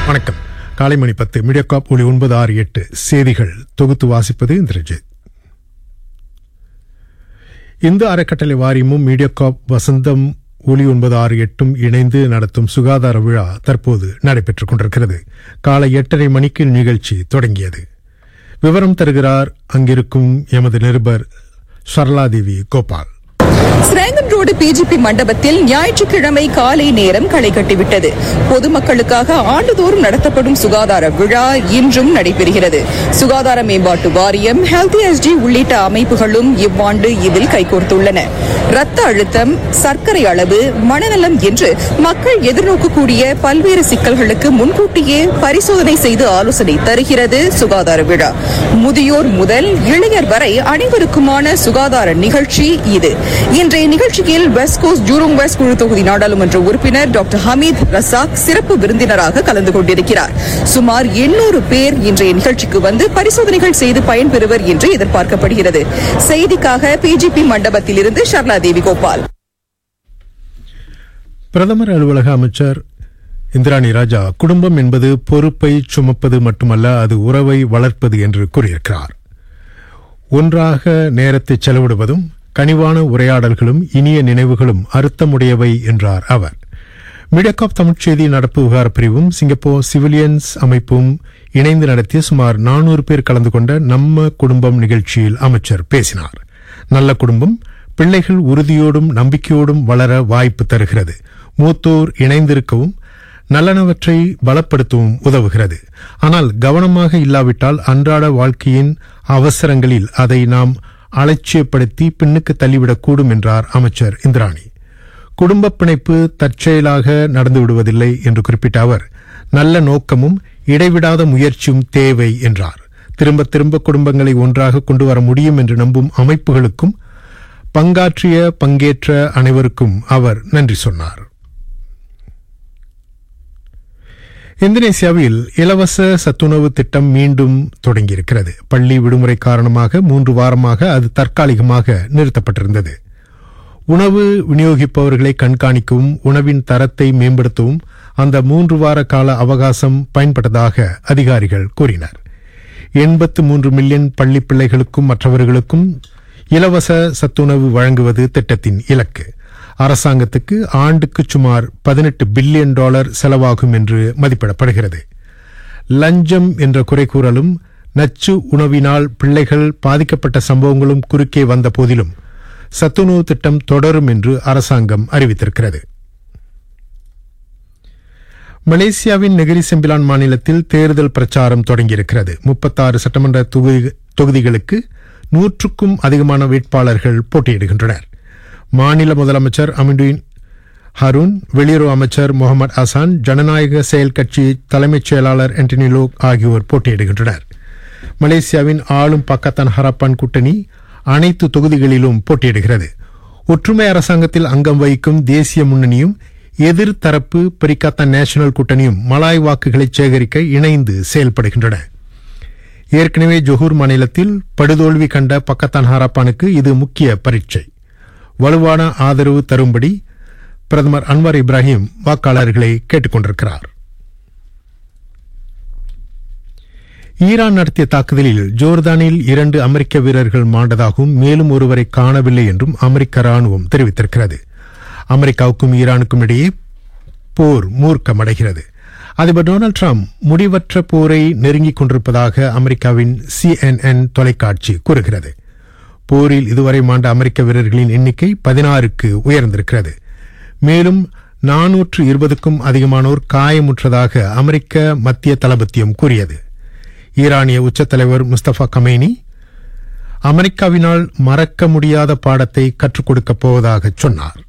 வணக்கம் காலை மணி பத்து மீடியாகாப் ஒளி ஒன்பது ஆறு எட்டு செய்திகள் தொகுத்து வாசிப்பது இந்திரஜித் இந்து அறக்கட்டளை வாரியமும் மீடியாகாப் வசந்தம் ஒளி ஒன்பது ஆறு எட்டும் இணைந்து நடத்தும் சுகாதார விழா தற்போது நடைபெற்றுக் கொண்டிருக்கிறது காலை எட்டரை மணிக்கு நிகழ்ச்சி தொடங்கியது விவரம் தருகிறார் அங்கிருக்கும் எமது நிருபர் சரளாதேவி கோபால் சிரேங்கன் ரோடு பிஜிபி மண்டபத்தில் ஞாயிற்றுக்கிழமை காலை நேரம் களை கட்டிவிட்டது பொதுமக்களுக்காக ஆண்டுதோறும் நடத்தப்படும் சுகாதார விழா இன்றும் நடைபெறுகிறது சுகாதார மேம்பாட்டு வாரியம் ஹெல்தி எஸ்டி உள்ளிட்ட அமைப்புகளும் இவ்வாண்டு இதில் கைகோர்த்துள்ளன ரத்த அழுத்தம் சர்க்கரை அளவு மனநலம் என்று மக்கள் எதிர்நோக்கக்கூடிய பல்வேறு சிக்கல்களுக்கு முன்கூட்டியே பரிசோதனை செய்து ஆலோசனை தருகிறது சுகாதார விழா முதியோர் முதல் இளைஞர் வரை அனைவருக்குமான சுகாதார நிகழ்ச்சி இது இன்றைய நிகழ்ச்சியில் வெஸ்ட் கோஸ்ட் ஜூரோங் வெஸ்ட் குழு தொகுதி நாடாளுமன்ற உறுப்பினர் டாக்டர் ஹமீத் ரசாக் சிறப்பு விருந்தினராக கலந்து கொண்டிருக்கிறார் சுமார் எண்ணூறு பேர் இன்றைய நிகழ்ச்சிக்கு வந்து பரிசோதனைகள் செய்து பயன்பெறுவர் என்று எதிர்பார்க்கப்படுகிறது செய்திக்காக பிஜிபி மண்டபத்திலிருந்து ஷர்லா தேவி கோபால் பிரதமர் அலுவலக அமைச்சர் இந்திராணி ராஜா குடும்பம் என்பது பொறுப்பை சுமப்பது மட்டுமல்ல அது உறவை வளர்ப்பது என்று கூறியிருக்கிறார் ஒன்றாக நேரத்தை செலவிடுவதும் கனிவான உரையாடல்களும் இனிய நினைவுகளும் அர்த்தமுடையவை என்றார் அவர் மீடியாகாப் தமிழ்ச் செய்தி நடப்பு விவகார பிரிவும் சிங்கப்பூர் சிவிலியன்ஸ் அமைப்பும் இணைந்து நடத்திய சுமார் நானூறு பேர் கலந்து கொண்ட நம்ம குடும்பம் நிகழ்ச்சியில் அமைச்சர் பேசினார் நல்ல குடும்பம் பிள்ளைகள் உறுதியோடும் நம்பிக்கையோடும் வளர வாய்ப்பு தருகிறது மூத்தோர் இணைந்திருக்கவும் நல்லனவற்றை பலப்படுத்தவும் உதவுகிறது ஆனால் கவனமாக இல்லாவிட்டால் அன்றாட வாழ்க்கையின் அவசரங்களில் அதை நாம் அலட்சியப்படுத்தி பின்னுக்கு தள்ளிவிடக்கூடும் என்றார் அமைச்சர் இந்திராணி குடும்ப பிணைப்பு தற்செயலாக நடந்து விடுவதில்லை என்று குறிப்பிட்ட அவர் நல்ல நோக்கமும் இடைவிடாத முயற்சியும் தேவை என்றார் திரும்ப திரும்ப குடும்பங்களை ஒன்றாக கொண்டு வர முடியும் என்று நம்பும் அமைப்புகளுக்கும் பங்காற்றிய பங்கேற்ற அனைவருக்கும் அவர் நன்றி சொன்னார் இந்தோனேசியாவில் இலவச சத்துணவு திட்டம் மீண்டும் தொடங்கியிருக்கிறது பள்ளி விடுமுறை காரணமாக மூன்று வாரமாக அது தற்காலிகமாக நிறுத்தப்பட்டிருந்தது உணவு விநியோகிப்பவர்களை கண்காணிக்கவும் உணவின் தரத்தை மேம்படுத்தவும் அந்த மூன்று வார கால அவகாசம் பயன்பட்டதாக அதிகாரிகள் கூறினர் எண்பத்து மூன்று மில்லியன் பள்ளி பிள்ளைகளுக்கும் மற்றவர்களுக்கும் இலவச சத்துணவு வழங்குவது திட்டத்தின் இலக்கு அரசாங்கத்துக்கு ஆண்டுக்கு சுமார் பதினெட்டு பில்லியன் டாலர் செலவாகும் என்று மதிப்பிடப்படுகிறது லஞ்சம் என்ற குறை கூறலும் நச்சு உணவினால் பிள்ளைகள் பாதிக்கப்பட்ட சம்பவங்களும் குறுக்கே வந்த போதிலும் சத்துணவு திட்டம் தொடரும் என்று அரசாங்கம் அறிவித்திருக்கிறது மலேசியாவின் நெகிரி செம்பிலான் மாநிலத்தில் தேர்தல் பிரச்சாரம் தொடங்கியிருக்கிறது முப்பத்தாறு சட்டமன்ற தொகுதிகளுக்கு நூற்றுக்கும் அதிகமான வேட்பாளர்கள் போட்டியிடுகின்றனர் மாநில முதலமைச்சர் அமிடுயின் ஹருன் வெளியுறவு அமைச்சர் முகமது அசான் ஜனநாயக செயல் கட்சி தலைமைச் செயலாளர் ஆண்டனிலோ ஆகியோர் போட்டியிடுகின்றனர் மலேசியாவின் ஆளும் பக்கத்தான் ஹரப்பான் கூட்டணி அனைத்து தொகுதிகளிலும் போட்டியிடுகிறது ஒற்றுமை அரசாங்கத்தில் அங்கம் வகிக்கும் தேசிய முன்னணியும் எதிர்த்தரப்பு பெரிக்காத்தான் நேஷனல் கூட்டணியும் மலாய் வாக்குகளை சேகரிக்க இணைந்து செயல்படுகின்றன ஏற்கனவே ஜொஹூர் மாநிலத்தில் படுதோல்வி கண்ட பக்கத்தான் ஹாராப்பானுக்கு இது முக்கிய பரீட்சை வலுவான ஆதரவு தரும்படி பிரதமர் அன்வார் இப்ராஹிம் வாக்காளர்களை கேட்டுக் கொண்டிருக்கிறார் ஈரான் நடத்திய தாக்குதலில் ஜோர்தானில் இரண்டு அமெரிக்க வீரர்கள் மாண்டதாகவும் மேலும் ஒருவரை காணவில்லை என்றும் அமெரிக்க ராணுவம் தெரிவித்திருக்கிறது அமெரிக்காவுக்கும் ஈரானுக்கும் இடையே போர் மூர்க்கமடைகிறது அதிபர் டொனால்டு டிரம்ப் முடிவற்ற போரை நெருங்கிக் கொண்டிருப்பதாக அமெரிக்காவின் சிஎன்என் தொலைக்காட்சி கூறுகிறது போரில் இதுவரை மாண்ட அமெரிக்க வீரர்களின் எண்ணிக்கை பதினாறுக்கு உயர்ந்திருக்கிறது மேலும் நானூற்று இருபதுக்கும் அதிகமானோர் காயமுற்றதாக அமெரிக்க மத்திய தளபத்தியம் கூறியது ஈரானிய உச்சத்தலைவர் முஸ்தபா கமேனி அமெரிக்காவினால் மறக்க முடியாத பாடத்தை கற்றுக் கொடுக்கப் போவதாக சொன்னார்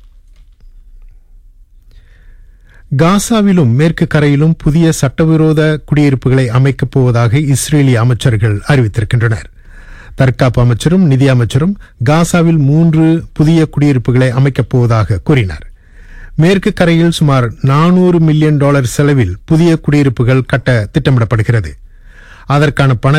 காசாவிலும் மேற்கு கரையிலும் புதிய சட்டவிரோத குடியிருப்புகளை அமைக்கப் போவதாக இஸ்ரேலிய அமைச்சர்கள் அறிவித்திருக்கின்றனர் தற்காப்பு அமைச்சரும் நிதி அமைச்சரும் காசாவில் மூன்று புதிய குடியிருப்புகளை அமைக்கப் போவதாக கூறினர் மேற்கு கரையில் சுமார் நானூறு மில்லியன் டாலர் செலவில் புதிய குடியிருப்புகள் கட்ட திட்டமிடப்படுகிறது அதற்கான பண